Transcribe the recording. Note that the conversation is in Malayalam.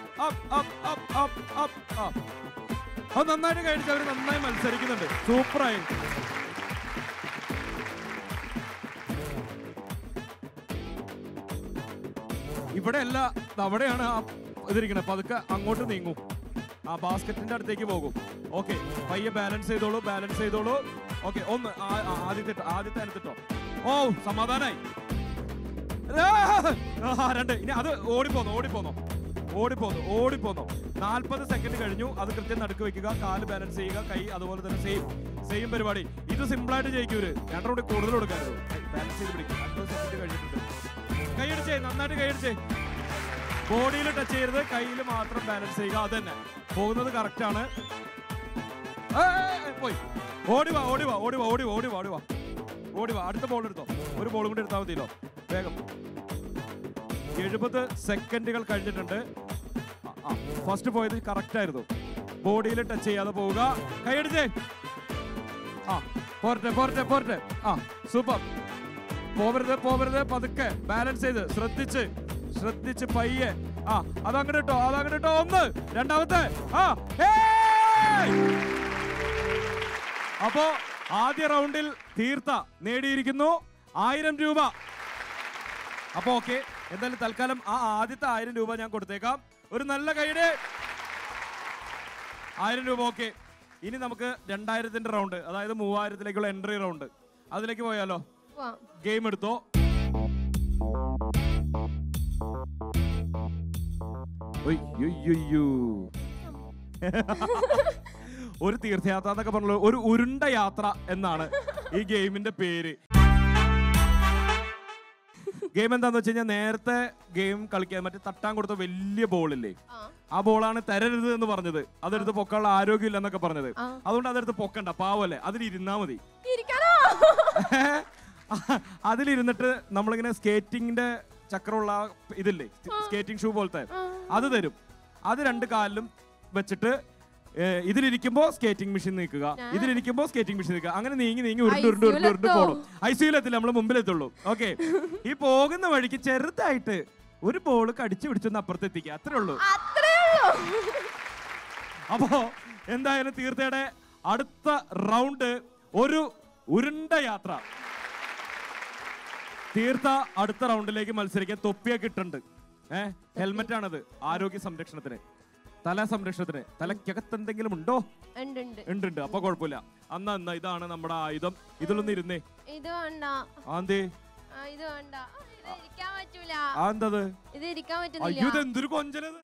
അപ്പ് അപ്പ് അപ്പ് അപ്പ് അപ്പ് അപ്പ് അത് നന്നായിട്ട് കഴിച്ച് അവർ നന്നായി മത്സരിക്കുന്നുണ്ട് സൂപ്പറായി ഇവിടെ അല്ല ദാ അവിടെയാണ് ആ ഇതിരിക്കണത് പതുക്കെ അങ്ങോട്ട് നീങ്ങും ആ ബാസ്ക്കറ്റിന്റെ അടുത്തേക്ക് പോകും ഓക്കെ പയ്യെ ബാലൻസ് ചെയ്തോളൂ ബാലൻസ് ചെയ്തോളൂ ഓക്കെ ഒന്ന് ആ- ആ- ആദ്യത്തെ ഇട്ടോ, ആദ്യത്തെ അനുത്തിട്ടോ ഓ സമാധാനായി ആ, ആ, രണ്ട് ഇനി അത് ഓടിപ്പോന്നു ഓടിപ്പോന്നു ഓടിപ്പോന്നു ഓടിപ്പോന്നു നാൽപ്പത് സെക്കൻഡ് കഴിഞ്ഞു അത് കൃത്യം നടുക്ക് വെക്കുക കാല് ബാലൻസ് ചെയ്യുക കൈ അതുപോലെ തന്നെ സെയിം സെയിം പരിപാടി ഇത് സിമ്പിൾ ആയിട്ട് ജയിക്കൂര് രണ്ടര കൂടി കൂടുതൽ കൊടുക്കാറുള്ളൂ ബാലൻസ് ചെയ്ത് പിടിക്കും അൻപത് സെക്കൻഡ് കഴിഞ്ഞിട്ടുണ്ട് കൈയടിച്ചേ നന്നായിട്ട് കൈയടിച്ചേ ബോഡിയിൽ ടച്ച് ചെയ്യരുത് കയ്യിൽ മാത്രം ബാലൻസ് ചെയ്യുക അത് തന്നെ പോകുന്നത് കറക്റ്റ് ആണ് ഏയ്, ഏയ്, ഏയ്, പോയി ഓടിവാ ഓടിവാ ഓടിവാ ഓടിവാ ഓടിവാ ഓടിവാ ഓടിവാ അടുത്ത ബോൾ എടുത്തോ ഒരു ബോൾ കൂടി എടുത്താൽ മതിയല്ലോ വേഗം എഴുപത് സെക്കൻഡുകൾ കഴിഞ്ഞിട്ടുണ്ട് ഫസ്റ്റ് പോയത് കറക്റ്റ് ആയിരുന്നു ബോഡിയിൽ ടച്ച് ചെയ്യാതെ പോവുക കൈയടിച്ചേ ആ പോരട്ടെ പോരട്ടെ പോരട്ടെ ആ സൂപ്പർ പോവരുത് പോവരുത് പതുക്കെ ബാലൻസ് ചെയ്ത് ശ്രദ്ധിച്ച് ശ്രദ്ധിച്ച് പയ്യെ ആ അതങ്ങോട്ട് ഇട്ടോ അതങ്ങോട്ട് ഇട്ടോ ഒന്ന് രണ്ടാമത്തെ ആ ഏയ്! അപ്പോ ആദ്യ റൗണ്ടിൽ തീർത്ത നേടിയിരിക്കുന്നു ആയിരം രൂപ അപ്പൊ ഓക്കെ എന്തായാലും തൽക്കാലം ആ ആദ്യത്തെ ആയിരം രൂപ ഞാൻ കൊടുത്തേക്കാം ഒരു നല്ല കൈയുടെ ആയിരം രൂപ ഓക്കെ ഇനി നമുക്ക് രണ്ടായിരത്തിന്റെ റൗണ്ട് അതായത് മൂവായിരത്തിലേക്കുള്ള എൻട്രി റൗണ്ട് അതിലേക്ക് പോയാലോ പോവാം. ഗെയിം എടുത്തോ ഒയ്യൊയ്യൊയ്യോ. ഒരു തീർത്ഥയാത്ര എന്നൊക്കെ പറഞ്ഞ ഒരു ഉരുണ്ട യാത്ര എന്നാണ് ഈ ഗെയിമിന്റെ പേര് ഗെയിം എന്താന്ന് വെച്ച് കഴിഞ്ഞാൽ നേരത്തെ ഗെയിം കളിക്കാൻ മറ്റേ തട്ടാൻ കൊടുത്ത വലിയ ബോളില്ലേ ആ. ആ ബോളാണ് തരരുത് എന്ന് പറഞ്ഞത് അതെടുത്ത് പൊക്കാനുള്ള ആരോഗ്യം ഇല്ലെന്നൊക്കെ പറഞ്ഞത് ആ. അതുകൊണ്ട് അതെടുത്ത് പൊക്കണ്ട പാവല്ലേ അതിലിരുന്നാ മതി ഇരിക്കാനോ അതിലിരുന്നിട്ട് നമ്മളിങ്ങനെ സ്കേറ്റിംഗിന്റെ ചക്രമുള്ള ആ ഇതില്ലേ സ്കേറ്റിംഗ് ഷൂ പോലത്തെ അത് തരും അത് രണ്ട് കാലിലും വെച്ചിട്ട് ഏ, ഇതിലിരിക്കുമ്പോ സ്കേറ്റിംഗ് മെഷീൻ നീക്കുക ഇതിലിരിക്കുമ്പോ സ്കേറ്റിംഗ് മെഷീൻ നീക്കുക അങ്ങനെ നീങ്ങി നീങ്ങി ഉരുണ്ട് ഉരുണ്ട് ഉരുണ്ട് ഉരുണ്ട് ICU പോകണം ഐ സിയിലെത്തില്ല നമ്മൾ മുമ്പിലെത്തുള്ളൂ ഓക്കെ ഈ പോകുന്ന വഴിക്ക് ചെറുതായിട്ട് ഒരു ബോൾ കടിച്ചു പിടിച്ചൊന്ന് അപ്പുറത്തെത്തിക്കുക അത്രേ ഉള്ളൂ അത്രേ ഉള്ളൂ അപ്പോ എന്തായാലും തീർത്ഥയുടെ അടുത്ത റൗണ്ട് ഒരു ഉരുണ്ട യാത്ര തീർത്ഥ അടുത്ത റൗണ്ടിലേക്ക് മത്സരിക്കാൻ തൊപ്പിയൊക്കെ ഇട്ടുണ്ട് ഏഹ് ഹെൽമെറ്റ് ആണത് ആരോഗ്യ സംരക്ഷണത്തിന് തല സംരക്ഷണത്തിന് തലയ്ക്കകത്ത് എന്തെങ്കിലും ഉണ്ടോ ഉണ്ട് ഉണ്ട് ഉണ്ട് ഉണ്ട് അപ്പൊ കുഴപ്പമില്ല അന്ന് അന്ന് ഇതാണ് നമ്മുടെ ആയുധം ഇതിലൊന്ന് ഇരുന്നേ ഇത് വേണ്ട ആന്തേ ആ, ഇത് വേണ്ട ആ, ഇത് ഇരിക്കാൻ പറ്റൂല ആ എന്തത് ഇത് ഇരിക്കാൻ അയ്യോ പറ്റുന്നില്ല ഇത് എന്തൊരു കൊഞ്ചലത്